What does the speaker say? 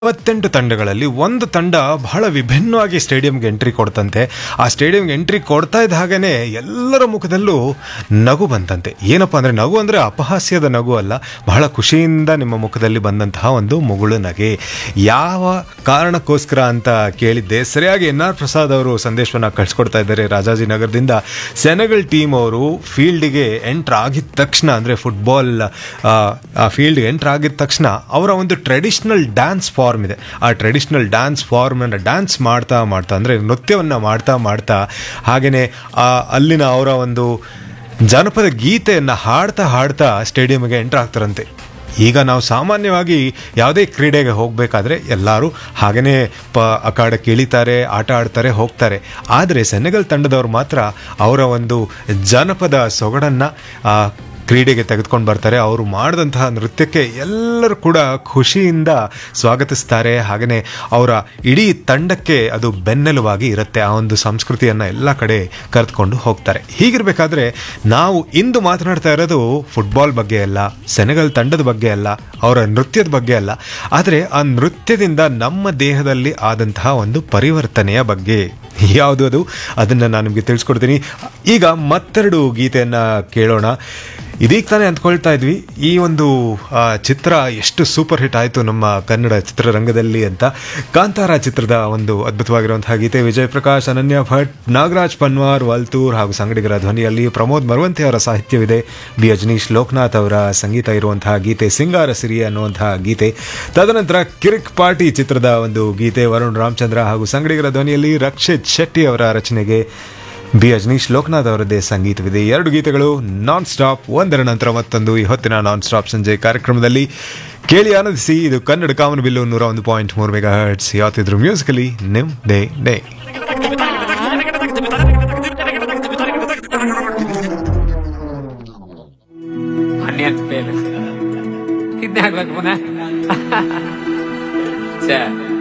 ನಲವತ್ತೆಂಟು ತಂಡಗಳಲ್ಲಿ ಒಂದು ತಂಡ ಬಹಳ ವಿಭಿನ್ನವಾಗಿ ಸ್ಟೇಡಿಯಂಗೆ ಎಂಟ್ರಿ ಕೊಡ್ತಂತೆ ಆ ಸ್ಟೇಡಿಯಂಗೆ ಎಂಟ್ರಿ ಕೊಡ್ತಾ ಇದ್ದ ಹಾಗೇನೆ ಎಲ್ಲರ ಮುಖದಲ್ಲೂ ನಗು ಬಂತಂತೆ ಏನಪ್ಪಾ ಅಂದ್ರೆ ನಗು ಅಂದ್ರೆ ಅಪಹಾಸ್ಯದ ನಗು ಅಲ್ಲ ಬಹಳ ಖುಷಿಯಿಂದ ನಿಮ್ಮ ಮುಖದಲ್ಲಿ ಬಂದಂತಹ ಒಂದು ಮುಗುಳು ನಗೆ ಯಾವ ಕಾರಣಕ್ಕೋಸ್ಕರ ಅಂತ ಕೇಳಿದ್ದೆ ಸರಿಯಾಗಿ ಎನ್ ಆರ್ ಪ್ರಸಾದ್ ಅವರು ಸಂದೇಶವನ್ನ ಕಳಿಸ್ಕೊಡ್ತಾ ಇದ್ದಾರೆ ರಾಜಾಜಿನಗರದಿಂದ ಸೆನೆಗಲ್ ಟೀಮ್ ಅವರು ಫೀಲ್ಡ್ಗೆ ಎಂಟ್ರ್ ಆಗಿದ ತಕ್ಷಣ ಅಂದ್ರೆ ಫುಟ್ಬಾಲ್ ಆ ಫೀಲ್ಡ್ಗೆ ಎಂಟ್ರ್ ಆಗಿದ ತಕ್ಷಣ ಅವರ ಒಂದು ಟ್ರೆಡಿಷನಲ್ ಡ್ಯಾನ್ಸ್ ಫಾರ್ಮ್ ಇದೆ ಆ ಟ್ರೆಡಿಷನಲ್ ಡ್ಯಾನ್ಸ್ ಫಾರ್ಮ್ ಅನ್ನ ಡ್ಯಾನ್ಸ್ ಮಾಡ್ತಾ ಮಾಡ್ತಾ ಅಂದ್ರೆ ನೃತ್ಯವನ್ನ ಮಾಡ್ತಾ ಮಾಡ್ತಾ ಹಾಗೇನೆ ಆ ಅಲ್ಲಿನ ಅವರ ಒಂದು ಜನಪದ ಗೀತೆಯನ್ನ ಹಾಡ್ತಾ ಹಾಡ್ತಾ ಸ್ಟೇಡಿಯಂಗೆ ಎಂಟರ್ ಆಗ್ತಾರಂತೆ ಈಗ ನಾವು ಸಾಮಾನ್ಯವಾಗಿ ಯಾವುದೇ ಕ್ರೀಡೆಗೆ ಹೋಗಬೇಕಾದ್ರೆ ಎಲ್ಲರೂ ಹಾಗೇನೆ ಪ ಅಖಾಡಕ್ಕೆ ಇಳಿತಾರೆ ಆಟ ಆಡ್ತಾರೆ ಹೋಗ್ತಾರೆ ಆದರೆ ಸೆನೆಗಲ್ ತಂಡದವರು ಮಾತ್ರ ಅವರ ಒಂದು ಜನಪದ ಸೊಗಡನ್ನು ಕ್ರೀಡೆಗೆ ತೆಗೆದುಕೊಂಡು ಬರ್ತಾರೆ ಅವರು ಮಾಡಿದಂತಹ ನೃತ್ಯಕ್ಕೆ ಎಲ್ಲರೂ ಕೂಡ ಖುಷಿಯಿಂದ ಸ್ವಾಗತಿಸ್ತಾರೆ ಹಾಗೆಯೇ ಅವರ ಇಡೀ ತಂಡಕ್ಕೆ ಅದು ಬೆನ್ನೆಲುವಾಗಿ ಇರುತ್ತೆ ಆ ಒಂದು ಸಂಸ್ಕೃತಿಯನ್ನು ಎಲ್ಲ ಕಡೆ ಕರೆದುಕೊಂಡು ಹೋಗ್ತಾರೆ ಹೀಗಿರಬೇಕಾದ್ರೆ ನಾವು ಇಂದು ಮಾತನಾಡ್ತಾ ಇರೋದು ಫುಟ್ಬಾಲ್ ಬಗ್ಗೆ ಅಲ್ಲ ಸೆನೆಗಲ್ ತಂಡದ ಬಗ್ಗೆ ಅಲ್ಲ ಅವರ ನೃತ್ಯದ ಬಗ್ಗೆ ಅಲ್ಲ ಆದರೆ ಆ ನೃತ್ಯದಿಂದ ನಮ್ಮ ದೇಹದಲ್ಲಿ ಆದಂತಹ ಒಂದು ಪರಿವರ್ತನೆಯ ಬಗ್ಗೆ ಯಾವುದು ಅದು ಅದನ್ನು ನಾನು ನಿಮಗೆ ತಿಳಿಸ್ಕೊಡ್ತೀನಿ ಈಗ ಮತ್ತೆರಡು ಗೀತೆಯನ್ನು ಕೇಳೋಣ ಇದೀಗ ತಾನೇ ಅಂದ್ಕೊಳ್ತಾ ಇದ್ವಿ ಈ ಒಂದು ಆ, ಚಿತ್ರ ಎಷ್ಟು ಸೂಪರ್ ಹಿಟ್ ಆಯಿತು ನಮ್ಮ ಕನ್ನಡ ಚಿತ್ರರಂಗದಲ್ಲಿ ಅಂತ ಕಾಂತಾರ ಚಿತ್ರದ ಒಂದು ಅದ್ಭುತವಾಗಿರುವಂತಹ ಗೀತೆ ವಿಜಯ್ ಪ್ರಕಾಶ್ ಅನನ್ಯ ಭಟ್ ನಾಗರಾಜ್ ಪನ್ವಾರ್ ವಲ್ತೂರ್ ಹಾಗೂ ಸಂಗಡಿಗರ ಧ್ವನಿಯಲ್ಲಿ ಪ್ರಮೋದ್ ಮರವಂತಿ ಅವರ ಸಾಹಿತ್ಯವಿದೆ ಬಿ ಅಜನೀಶ್ ಲೋಕನಾಥ್ ಅವರ ಸಂಗೀತ ಇರುವಂತಹ ಗೀತೆ ಸಿಂಗಾರ ಸಿರಿ ಅನ್ನುವಂತಹ ಗೀತೆ ತದನಂತರ ಕಿರಿಕ್ ಪಾರ್ಟಿ ಚಿತ್ರದ ಒಂದು ಗೀತೆ ವರುಣ್ ರಾಮಚಂದ್ರ ಹಾಗೂ ಸಂಗಡಿಗರ ಧ್ವನಿಯಲ್ಲಿ ರಕ್ಷಿತ್ ಶೆಟ್ಟಿ ಅವರ ರಚನೆಗೆ ಬಿ ಅಜನೀಶ್ ಲೋಕನಾಥ್ ಅವರದ್ದೇ ಸಂಗೀತವಿದೆ ಎರಡು ಗೀತೆಗಳು ನಾನ್ ಸ್ಟಾಪ್ ಒಂದರ ನಂತರ ಮತ್ತೊಂದು ಈ ಹೊತ್ತಿನ ನಾನ್ ಸ್ಟಾಪ್ ಸಂಜೆ ಕಾರ್ಯಕ್ರಮದಲ್ಲಿ ಕೇಳಿ ಆನಂದಿಸಿ ಇದು ಕನ್ನಡ ಕಾಮನ್ ಬಿಲ್ಲು ನೂರ ಒಂದು ಪಾಯಿಂಟ್ ಮೂರು ಮೆಗಾ ಹರ್ಟ್ಸ್ ಯಾವತ್ತಿದ್ರು ಮ್ಯೂಸಿಕಲಿ ನಿಮ್ ಡೇ ಡೇ ಆನಿಯನ್ ಫೇಲ್ ಇದನ್ನೇ ಆಗ್ಬೇಕು ಪುನಃ ಛೇ